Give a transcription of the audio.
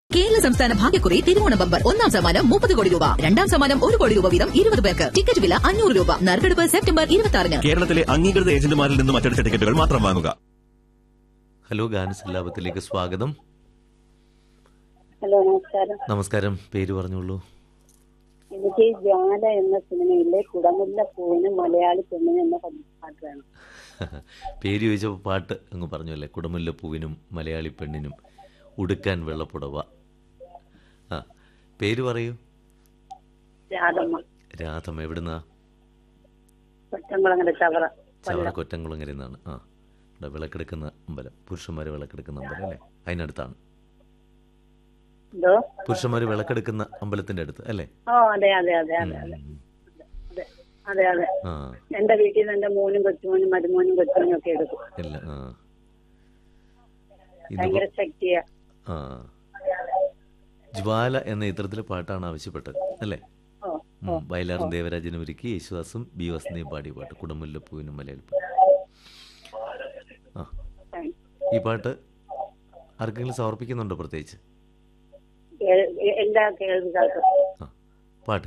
കേരള സംസ്ഥാന ഭാഗ്യക്കുറി തിരുവോണ ബമ്പർ ഒന്നാം സമ്മാനം മുപ്പത് കോടി രൂപ രണ്ടാം സമ്മാനം ഒരു കോടി രൂപ വീതം ഇരുപത് പേർക്ക് ടിക്കറ്റ് വില അഞ്ഞൂറ് രൂപ നറുക്കെടുപ്പ് സെപ്റ്റംബർ ഇരുപത്തി ആറിന് കേരളത്തിലെ അംഗീകൃത ഏജന്റുമാരിൽ നിന്നും അച്ചടിച്ച ടിക്കറ്റുകൾ മാത്രം വാങ്ങുക ഹലോ ഗാനസല്ലാപത്തിലേക്ക് സ്വാഗതം ഹലോ നമസ്കാരം നമസ്കാരം പേര് പറഞ്ഞോളൂ എനിക്ക് ജ്വാല എന്ന സിനിമയിലെ കുടമുല്ല പൂവിന് മലയാളി പെണ്ണിന് എന്ന പാട്ട് വേണം പേര് ചോദിച്ചപ്പോൾ പാട്ട് അങ്ങ് പറഞ്ഞല്ലേ കുടമുല്ലപ്പൂവിനും മലയാളി പെണ്ണിനും ഉടുക്കാൻ വെള്ളപ്പുടവ ആ പേര് പറയൂ രാധമ്മ രാധം എവിടുന്നാ കൊറ്റംകുളങ്ങര ചവറ ചവറ കൊറ്റംകുളങ്ങര നിന്നാണ് ആ ഇവിടെ വിളക്കെടുക്കുന്ന അമ്പലം പുരുഷന്മാർ വിളക്കെടുക്കുന്ന അമ്പലം അല്ലേ അതിനടുത്താണ് എന്തോ പുരുഷന്മാർ വിളക്കെടുക്കുന്ന അമ്പലത്തിന്റെ അടുത്ത് അല്ലേ ഓ അതെ അതെ അതെ അതെ അതെ ഉം. അതെ അതെ അതെ ആ എന്റെ വീട്ടിൽ നിന്ന് എന്റെ മോനും കൊച്ചുമോനും മരുമോനും കൊച്ചുമോനും ഒക്കെ എടുക്കും ഇല്ല ആ ഇന്ന് ഭയങ്കര ശക്തിയാ ആ ജ്വാല എന്ന ചിത്രത്തിലെ പാട്ടാണ് ആവശ്യപ്പെട്ടത് അല്ലേ ഓ ഉം. വയലാറും ദേവരാജനും ഒരുക്കി യേശുദാസും ബി വസന്തയും പാടിയ പാട്ട് കുടമുല്ലപ്പൂവിനും മലയാളി ആ താങ്ക് ഈ പാട്ട് ആർക്കെങ്കിലും സമർപ്പിക്കുന്നുണ്ടോ പ്രത്യേകിച്ച് യു. കേ- എല്ലാ കേൾവിക്കാർക്കും